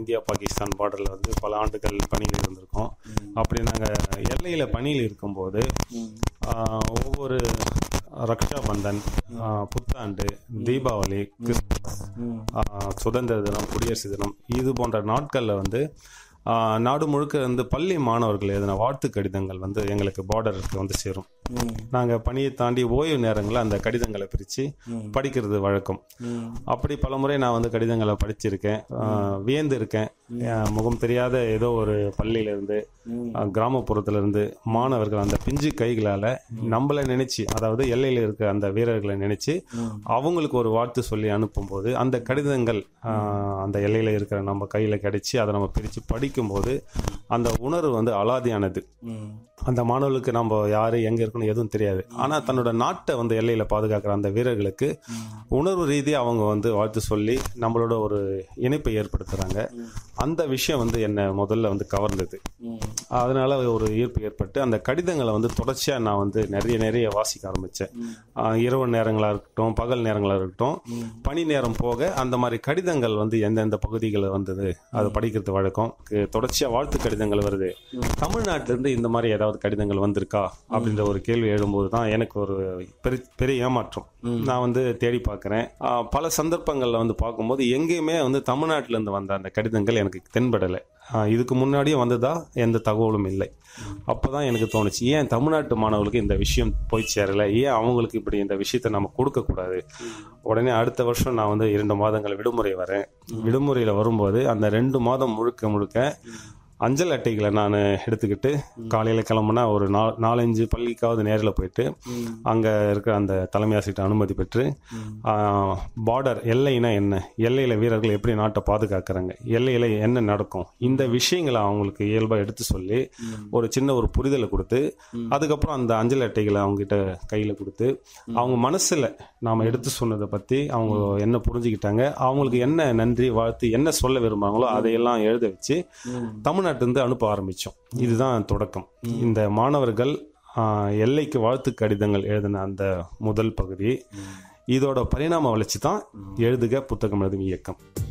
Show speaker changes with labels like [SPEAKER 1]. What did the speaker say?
[SPEAKER 1] India Pakistan பார்டரில் வந்து பல ஆண்டுகள் பணியில் இருந்திருக்கோம் அப்படி நாங்கள் எல்லையில் பணியில் இருக்கும்போது ஆஹ், ஒவ்வொரு ரக்ஷா பந்தன் ஆஹ், புத்தாண்டு தீபாவளி கிறிஸ்துமஸ் ஆஹ், சுதந்திர தினம் குடியரசு தினம் இது போன்ற நாட்களில் வந்து ஆஹ், நாடு முழுக்க வந்து பள்ளி மாணவர்கள் எழுதின வாழ்த்து கடிதங்கள் வந்து எங்களுக்கு பார்டருக்கு வந்து சேரும் நாங்கள் பணியை தாண்டி ஓய்வு நேரங்களில் அந்த கடிதங்களை பிரித்து படிக்கிறது வழக்கம் அப்படி பலமுறை நான் வந்து கடிதங்களை படிச்சிருக்கேன் ஆஹ், வியந்து இருக்கேன் என் முகம் தெரியாத ஏதோ ஒரு பள்ளியிலேருந்து கிராமப்புறத்துல இருந்து மாணவர்கள் அந்த பிஞ்சு கைகளால நம்மள நினைச்சு அதாவது எல்லையில இருக்க அந்த வீரர்களை நினைச்சு அவங்களுக்கு ஒரு வாழ்த்து சொல்லி அனுப்பும்போது அந்த கடிதங்கள் ஆஹ், அந்த எல்லையில இருக்கிற நம்ம கையில கிடைச்சி அதை நம்ம பிரிச்சு படிக்கும்போது அந்த உணர்வு வந்து அலாதியானது அந்த மாணவர்களுக்கு நம்ம யாரு எங்க இருக்கணும் எதுவும் தெரியாது ஆனா தன்னோட நாட்டை வந்து எல்லையில பாதுகாக்கிற அந்த வீரர்களுக்கு உணர்வு ரீதியாக அவங்க வந்து வாழ்த்து சொல்லி நம்மளோட ஒரு இணைப்பை ஏற்படுத்துறாங்க அந்த விஷயம் வந்து என்னை முதல்ல வந்து கவர்ந்தது அதனால ஒரு ஈர்ப்பு ஏற்பட்டு அந்த கடிதங்களை வந்து தொடர்ச்சியா நான் வந்து நிறைய நிறைய வாசிக்க ஆரம்பிச்சேன் ஆஹ் இரவு நேரங்களா இருக்கட்டும் பகல் நேரங்களா இருக்கட்டும் பணி நேரம் போக அந்த மாதிரி கடிதங்கள் வந்து எந்தெந்த பகுதிகளில் வந்தது அது படிக்கிறது வழக்கம் கு- தொடர்ச்சியா வாழ்த்து கடிதங்கள் வருது தமிழ்நாட்டில இருந்து இந்த மாதிரி ஏதாவது கடிதங்கள் வந்திருக்கா அப்படின்ற ஒரு கேள்வி எழும்போது தான் எனக்கு ஒரு பெரிய பெரிய ஏமாற்றம் நான் வந்து தேடி பார்க்குறேன் பல சந்தர்ப்பங்களில் வந்து பார்க்கும்போது எங்கேயுமே வந்து தமிழ்நாட்டில இருந்து வந்த அந்த கடிதங்கள் எனக்கு தென்படலை ஆஹ் இதுக்கு முன்னாடியே வந்ததா எந்த தகவலும் இல்லை அப்பதான் எனக்கு தோணுச்சு ஏன் தமிழ்நாட்டு மாணவர்களுக்கு இந்த விஷயம் போய் சேரல ஏன் அவங்களுக்கு இப்படி இந்த விஷயத்தை நம்ம கொடுக்க கூடாது உடனே அடுத்த வருஷம் நான் வந்து இரண்டு மாதங்கள் விடுமுறை வரேன் விடுமுறையில வரும்போது அந்த ரெண்டு மாதம் முழுக்க முழுக்க அஞ்சல் அட்டைகளை நான் எடுத்துக்கிட்டு காலையில் கிளம்புனா ஒரு நா நாலஞ்சு பள்ளிக்காவது நேரில் போயிட்டு அங்கே இருக்கிற அந்த தலைமை ஆசிரியர் அனுமதி பெற்று பார்டர் எல்லைனா என்ன எல்லையில் வீரர்கள் எப்படி நாட்டை பாதுகாக்கிறாங்க எல்லையில் என்ன நடக்கும் இந்த விஷயங்களை அவங்களுக்கு இயல்பாக எடுத்து சொல்லி ஒரு சின்ன ஒரு புரிதலை கொடுத்து அதுக்கப்புறம் அந்த அஞ்சல் அட்டைகளை அவங்ககிட்ட கையில் கொடுத்து அவங்க மனசில் நாம் எடுத்து சொன்னதை பற்றி அவங்க என்ன புரிஞ்சுக்கிட்டாங்க அவங்களுக்கு என்ன நன்றி வாழ்த்து என்ன சொல்ல விரும்புகிறாங்களோ அதையெல்லாம் எழுத வச்சு தமிழ்நாட்டிலிருந்து அனுப்ப ஆரம்பித்தோம் இதுதான் தொடக்கம் இந்த மாணவர்கள் ஆஹ், எல்லைக்கு வாழ்த்து கடிதங்கள் எழுதின அந்த முதல் பகுதி இதோட பரிணாம வளர்ச்சி தான் எழுதுக புத்தகம் எழுதும் இயக்கம்